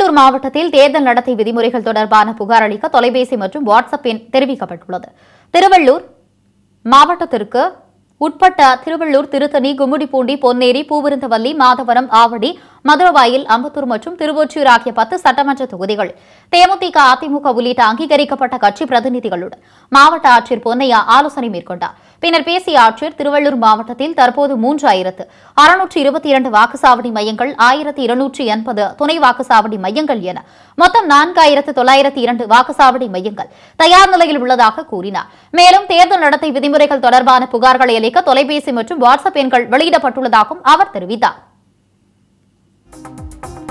திருவள்ளூர் மாவட்டத்தில் தேர்தல் நடத்தை விதிமுறைகள் தொடர்பான புகார் அளிக்க தொலைபேசி மற்றும் வாட்ஸ்அப் எண் தெரிவிக்கப்பட்டுள்ளது திருவள்ளூர் மாவட்டத்திற்கு உட்பட்ட திருவள்ளூர் திருத்தணி கும்மிடிப்பூண்டி பொன்னேரி பூவிருந்தவல்லி மாதவரம் ஆவடி மதுரவாயில் அம்பத்தூர் மற்றும் திருவொற்றியூர் ஆகிய பத்து சட்டமன்ற தொகுதிகள் தேமுதிக அதிமுக உள்ளிட்ட அங்கீகரிக்கப்பட்ட கட்சி பிரதிநிதிகளுடன் மாவட்ட ஆட்சியர் பொன்னையா ஆலோசனை மேற்கொண்டார் பின்னர் பேசிய ஆட்சியர் திருவள்ளூர் மாவட்டத்தில் தற்போது மூன்றாயிரத்து அறுநூற்று இருபத்தி இரண்டு வாக்குச்சாவடி மையங்கள் ஆயிரத்தி இருநூற்றி எண்பது துணை வாக்குச்சாவடி மையங்கள் என மொத்தம் நான்காயிரத்து தொள்ளாயிரத்தி இரண்டு வாக்குச்சாவடி மையங்கள் தயார் நிலையில் உள்ளதாக கூறினார் மேலும் தேர்தல் நடத்தை விதிமுறைகள் தொடர்பான புகார்களை அளிக்க தொலைபேசி மற்றும் வாட்ஸ்அப் எண்கள் வெளியிடப்பட்டுள்ளதாகவும் அவர் தெரிவித்தார்